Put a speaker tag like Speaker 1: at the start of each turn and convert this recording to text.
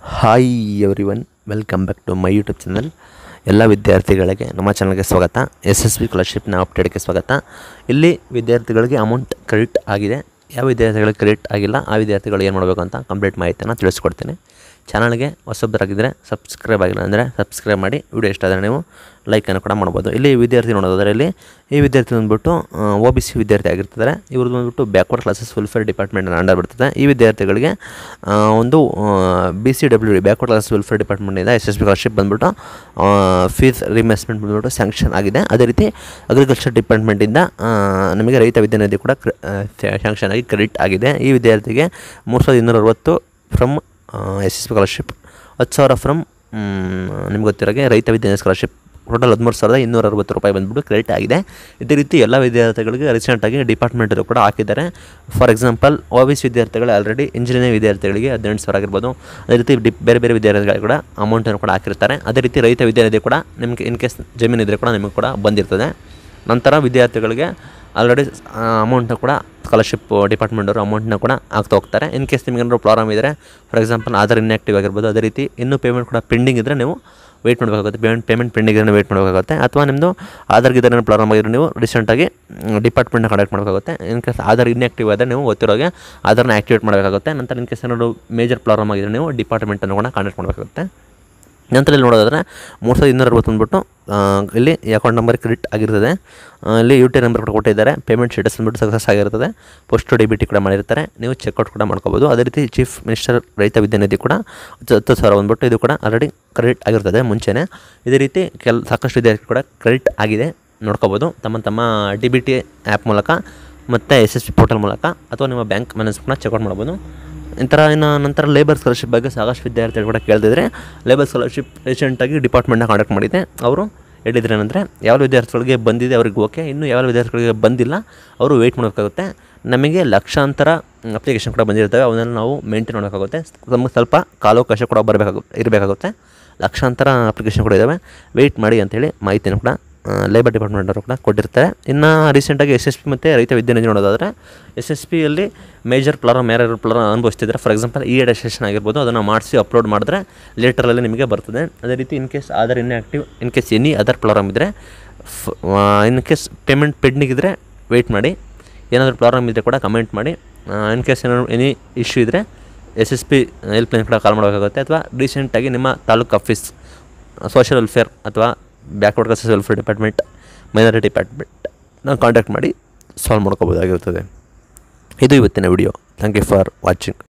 Speaker 1: hi everyone welcome back to my YouTube channel ಎಲ್ಲ ವಿದ್ಯಾರ್ಥಿಗಳಿಗೆ ನಮ್ಮ ಚಾನಲ್ಗೆ ಸ್ವಾಗತ ಎಸ್ ಎಸ್ ಬಿ ಸ್ಕಾಲರ್ಶಿಪ್ನ ಅಪ್ಡೇಟ್ಗೆ ಸ್ವಾಗತ ಇಲ್ಲಿ ವಿದ್ಯಾರ್ಥಿಗಳಿಗೆ ಅಮೌಂಟ್ ಕ್ರೆಡಿಟ್ ಆಗಿದೆ ಯಾವ ವಿದ್ಯಾರ್ಥಿಗಳಿಗೆ ಕ್ರೆಡಿಟ್ ಆಗಿಲ್ಲ ಆ ವಿದ್ಯಾರ್ಥಿಗಳು ಏನು ಮಾಡಬೇಕು ಅಂತ ಕಂಪ್ಲೀಟ್ ಮಾಹಿತಿಯನ್ನು ತಿಳಿಸ್ಕೊಡ್ತೀನಿ ಚಾನಲ್ಗೆ ಹೊಸಬ್ರಾಗಿದ್ದರೆ ಸಬ್ಸ್ಕ್ರೈಬ್ ಆಗಿಲ್ಲ ಅಂದರೆ ಸಬ್ಸ್ಕ್ರೈಬ್ ಮಾಡಿ ವಿಡಿಯೋ ಇಷ್ಟ ಆದರೆ ನೀವು ಲೈಕನ್ನು ಕೂಡ ಮಾಡ್ಬೋದು ಇಲ್ಲಿ ವಿದ್ಯಾರ್ಥಿ ನೋಡೋದಾದ್ರೆ ಇಲ್ಲಿ ಈ ವಿದ್ಯಾರ್ಥಿ ಬಂದ್ಬಿಟ್ಟು ಒ ಬಿ ಸಿ ವಿದ್ಯಾರ್ಥಿ ಆಗಿರ್ತಾರೆ ಇವ್ರದ್ದು ಬಂದ್ಬಿಟ್ಟು ಬ್ಯಾಕ್ವರ್ಡ್ ಕ್ಲಾಸಸ್ ವೆಲ್ಫೇರ್ ಡಿಪಾರ್ಟ್ಮೆಂಟ್ನ ಅಂಡರ್ ಬರ್ತದೆ ಈ ವಿದ್ಯಾರ್ಥಿಗಳಿಗೆ ಆ, ಒಂದು B C W D backward class welfare ಡಿಪಾರ್ಟ್ಮೆಂಟಿಂದ ಎಸ್ ಎಸ್ ಬಿ ಸ್ಕಾಲರ್ಶಿಪ್ ಬಂದ್ಬಿಟ್ಟು ಫೀಸ್ ರಿಮೆಸ್ಮೆಂಟ್ ಬಂದ್ಬಿಟ್ಟು ಸ್ಯಾಂಕ್ಷನ್ ಆಗಿದೆ ಅದೇ ರೀತಿ ಅಗ್ರಿಕಲ್ಚರ್ ಡಿಪಾರ್ಟ್ಮೆಂಟಿಂದ ಆ, ನಮಗೆ ರೈತ ವಿದ್ಯಾನಿಧಿ ಕೂಡ ಸ್ಯಾಂಕ್ಷನ್ ಆಗಿ ಕ್ರೆಡಿಟ್ ಆಗಿದೆ ಈ ವಿದ್ಯಾರ್ಥಿಗೆ ಮೂರು ಸಾವಿರದ ಇನ್ನೂರ ಅರವತ್ತು from S S B scholarship ಹತ್ತು ಸಾವಿರ ಫ್ರಮ್ ನಿಮ್ಗೆ ಗೊತ್ತಿರೋಗೆ ರೈತ ವಿದ್ಯಾನಿಧಿ ಸ್ಕಾಲರ್ಶಿಪ್ ಟೋಟಲ್ ಹದಿಮೂರು ಸಾವಿರದ ಇನ್ನೂರ ಅರವತ್ತು ರೂಪಾಯಿ ಬಂದ್ಬಿಟ್ಟು ಕ್ರೆಡಿಟ್ ಆಗಿದೆ ಇದೇ ರೀತಿ ಎಲ್ಲ ವಿದ್ಯಾರ್ಥಿಗಳಿಗೆ ರೀಸೆಂಟಾಗಿ ಡಿಪಾರ್ಟ್ಮೆಂಟಲ್ಲೂ ಕೂಡ ಹಾಕಿದ್ದಾರೆ for example O B C ವಿದ್ಯಾರ್ಥಿಗಳು ಆಲ್ರೆಡಿ ಇಂಜಿನಿಯರಿಂಗ್ ವಿದ್ಯಾರ್ಥಿಗಳಿಗೆ ಹದಿನೆಂಟು ಸಾವಿರ ಆಗಿರ್ಬೋದು ಅದೇ ರೀತಿ ಡಿ ಬೇರೆ ಬೇರೆ ವಿದ್ಯಾರ್ಥಿಗಳು ಕೂಡ ಅಮೌಂಟನ್ನು ಕೂಡ ಹಾಕಿರ್ತಾರೆ ಅದೇ ರೀತಿ ರೈತ ವಿದ್ಯಾನಿಧಿ ಕೂಡ ನಿಮಗೆ ಇನ್ ಕೇಸ್ ಜಮೀನು ಇದ್ದರೆ ಕೂಡ ನಿಮಗೆ ಕೂಡ ಬಂದಿರ್ತದೆ ನಂತರ ವಿದ್ಯಾರ್ಥಿಗಳಿಗೆ ಆಲ್ರೆಡಿ ಅಮೌಂಟ್ನ ಕೂಡ ಸ್ಕಾಲರ್ಶಿಪ್ ಡಿಪಾರ್ಟ್ಮೆಂಟವರು ಅಮೌಂಟ್ನ ಕೂಡ ಹಾಕ್ತಾ ಹೋಗ್ತಾರೆ ಇನ್ ಕೇಸ್ ನಿಮ್ಗೆ ಏನಾದ್ರು ಪ್ರಾಬ್ಲಮ್ ಇದ್ದರೆ ಫಾರ್ ಎಕ್ಸಾಂಪಲ್ ಆಧಾರ್ ಇನ್ಆಕ್ಟಿವ್ ಆಗಿರ್ಬೋದು ಅದೇ ರೀತಿ ಇನ್ನೂ ಪೇಮೆಂಟ್ ಕೂಡ ಪೆಂಡಿಂಗ್ ಇದ್ದರೆ ನೀವು ವೆಯ್ಟ್ ಮಾಡಬೇಕಾಗುತ್ತೆ ಪೇಮೆಂಟ್ ಪೇಮೆಂಟ್ ಪೆಂಡಿಂಗ್ ಇದ್ರೆ ವೆಯ್ಟ್ ಮಾಡಬೇಕಾಗುತ್ತೆ ಅಥವಾ ನಿಮ್ಮದು ಆಧಾರ್ ಗಿಧಾರ್ ಏನೋ ಪ್ರಾಬ್ಲಮ್ ಆಗಿದ್ರೆ ನೀವು ರೀಸೆಂಟಾಗಿ ಡಿಪಾರ್ಟ್ಮೆಂಟ್ನ ಕಾಂಟ್ಯಾಕ್ಟ್ ಮಾಡಬೇಕಾಗುತ್ತೆ ಇನ್ ಕೇಸ್ ಆಧಾರ್ ಇನ್ಆಕ್ಟಿವ್ ಆದರೆ ನೀವು ಗೊತ್ತಿರೋಗೆ ಆಧಾರ್ನ ಆ್ಯಕ್ಟಿವೇಟ್ ಮಾಡಬೇಕಾಗುತ್ತೆ ನಂತರ ಇನ್ ಕೇಸ್ ಏನಾದ್ರು ಮೇಜರ್ ಪ್ರಾಬ್ಲಮ್ ಆಗಿದ್ರೆ ನೀವು ಡಿಪಾರ್ಟ್ಮೆಂಟನ್ನು ಕೂಡ ಕಾಂಟ್ಯಾಕ್ಟ್ ಮಾಡಬೇಕಾಗುತ್ತೆ ನಂತರ ಇಲ್ಲಿ ನೋಡೋದಾದ್ರೆ ಮೂರು ಸಾವಿರದ ಇನ್ನೂರ ಅರವತ್ತು ಬಂದ್ಬಿಟ್ಟು ಆ, ಇಲ್ಲಿ ಅಕೌಂಟ್ ನಂಬರ್ ಕ್ರೆಡಿಟ್ ಆಗಿರ್ತದೆ ಆ, ಇಲ್ಲಿ ಯು ಟಿ ನಂಬರ್ ಕೂಡ ಕೊಟ್ಟಿದ್ದಾರೆ ಪೇಮೆಂಟ್ ಸ್ಟೇಟಸ್ ಬಂದ್ಬಿಟ್ಟು ಸಕ್ಸಸ್ ಆಗಿರ್ತದೆ ಪೋಸ್ಟ್ ಡಿ ಬಿ ಟಿ ಕೂಡ ಮಾಡಿರ್ತಾರೆ ನೀವು ಚೆಕ್ಔಟ್ ಕೂಡ ಮಾಡ್ಕೋಬೋದು ಅದೇ ರೀತಿ ಚೀಫ್ ಮಿನಿಸ್ಟರ್ ರೈತ ವಿದ್ಯಾನಿಧಿ ಕೂಡ ಹತ್ತು ಹತ್ತು ಸಾವಿರ ಬಂದ್ಬಿಟ್ಟು ಇದು ಕೂಡ ಆಲ್ರೆಡಿ ಕ್ರೆಡಿಟ್ ಆಗಿರ್ತದೆ ಮುಂಚೆನೇ ಇದೇ ರೀತಿ ಕೆಲ ಸಾಕಷ್ಟು ವಿದ್ಯಾರ್ಥಿ ಕೂಡ ಕ್ರೆಡಿಟ್ ಆಗಿದೆ ನೋಡ್ಕೋಬೋದು ತಮ್ಮ ತಮ್ಮ ಡಿ ಬಿ ಟಿ ಆ್ಯಪ್ ಮೂಲಕ ಮತ್ತು ಎಸ್ ಎಸ್ ಪಿ ಪೋರ್ಟಲ್ ಮೂಲಕ ಅಥವಾ ನಿಮ್ಮ ಬ್ಯಾಂಕ್ ಮ್ಯಾನೇಜ್ ಕೂಡ ಚೆಕ್ಔಟ್ ಮಾಡ್ಬೋದು ಈ ಥರ ಇನ್ನು ನಂತರ ಲೇಬರ್ ಸ್ಕಾಲರ್ಶಿಪ್ ಬಗ್ಗೆ ಸಾಕಷ್ಟು ವಿದ್ಯಾರ್ಥಿಗಳು ಕೂಡ ಕೇಳ್ತಿದ್ರೆ ಲೇಬರ್ ಸ್ಕಾಲರ್ಶಿಪ್ ರೀಸೆಂಟಾಗಿ ಡಿಪಾರ್ಟ್ಮೆಂಟ್ನ ಕಾಂಟ್ಯಾಕ್ಟ್ ಮಾಡಿದ್ದೆ ಅವರು ಹೇಳಿದ್ರು ಏನಂದರೆ ಯಾವ ವಿದ್ಯಾರ್ಥಿಗಳಿಗೆ ಬಂದಿದೆ ಅವ್ರಿಗೆ ಓಕೆ ಇನ್ನು ಯಾವ ವಿದ್ಯಾರ್ಥಿಗಳಿಗೆ ಬಂದಿಲ್ಲ ಅವರು ವೆಯ್ಟ್ ಮಾಡಬೇಕಾಗುತ್ತೆ ನಮಗೆ ಲಕ್ಷಾಂತರ ಅಪ್ಲಿಕೇಶನ್ ಕೂಡ ಬಂದಿರ್ತವೆ ಅವನ್ನೆಲ್ಲ ನಾವು ಮೇಂಟೈನ್ ಮಾಡಬೇಕಾಗುತ್ತೆ ನಮಗೆ ಸ್ವಲ್ಪ ಕಾಲಾವಕಾಶ ಕೂಡ ಬರಬೇಕಾಗುತ್ತೆ ಇರಬೇಕಾಗುತ್ತೆ ಲಕ್ಷಾಂತರ ಅಪ್ಲಿಕೇಶನ್ ಕೂಡ ಇದ್ದಾವೆ ವೆಯ್ಟ್ ಮಾಡಿ ಅಂತೇಳಿ ಮಾಹಿತಿಯನ್ನು ಕೂಡ ಲೇಬರ್ ಡಿಪಾರ್ಟ್ಮೆಂಟ್ ಅವರು ಕೂಡ ಕೊಟ್ಟಿರ್ತಾರೆ ಇನ್ನು ರೀಸೆಂಟಾಗಿ ಎಸ್ ಎಸ್ ಪಿ ಮತ್ತು ರೈತ ವಿದ್ಯಾನಿಧಿ ನೋಡೋದಾದರೆ ಎಸ್ ಎಸ್ ಪಿಯಲ್ಲಿ ಮೇಜರ್ ಪ್ರಾಬ್ಲಮ್ ಯಾರ್ಯಾರು ಪ್ರಾಬ್ಲಮ್ ಅನುಭವಿಸ್ತಿದ್ದಾರೆ ಫಾರ್ ಎಕ್ಸಾಂಪಲ್ ಇ ಎಡಸ್ಟೇಷನ್ ಆಗಿರ್ಬೋದು ಅದನ್ನು ಮಾಡಿಸಿ ಅಪ್ಲೋಡ್ ಮಾಡಿದ್ರೆ ಲೇಟರಲ್ಲಿ ನಿಮಗೆ ಬರ್ತದೆ ಅದೇ ರೀತಿ in case Aadhaar inactive in case any other problem ಇದ್ದರೆ ಇನ್ ಕೇಸ್ ಪೇಮೆಂಟ್ ಪೆಂಡಿಂಗ್ ಇದ್ದರೆ ವೆಯ್ಟ್ ಮಾಡಿ ಏನಾದರೂ ಪ್ರಾಬ್ಲಮ್ ಇದ್ದರೆ ಕೂಡ ಕಮೆಂಟ್ ಮಾಡಿ ಇನ್ ಕೇಸ್ ಏನಾದ್ರು ಎನಿ ಇಶ್ಯೂ ಇದ್ದರೆ ಎಸ್ ಎಸ್ ಪಿ ಹೆಲ್ಪ್ಲೈನ್ ಕೂಡ ಕಾಲ್ ಮಾಡಬೇಕಾಗುತ್ತೆ ಅಥವಾ ರೀಸೆಂಟಾಗಿ ನಿಮ್ಮ ತಾಲೂಕು ಆಫೀಸ್ ಸೋಷಿಯಲ್ ವೆಲ್ಫೇರ್ ಅಥವಾ backward classes welfare department minority department ನಾವು ಕಾಂಟ್ಯಾಕ್ಟ್ ಮಾಡಿ ಸಾಲ್ವ್ ಮಾಡ್ಕೋಬೋದಾಗಿರ್ತದೆ ಇದು ಇವತ್ತಿನ video thank you for watching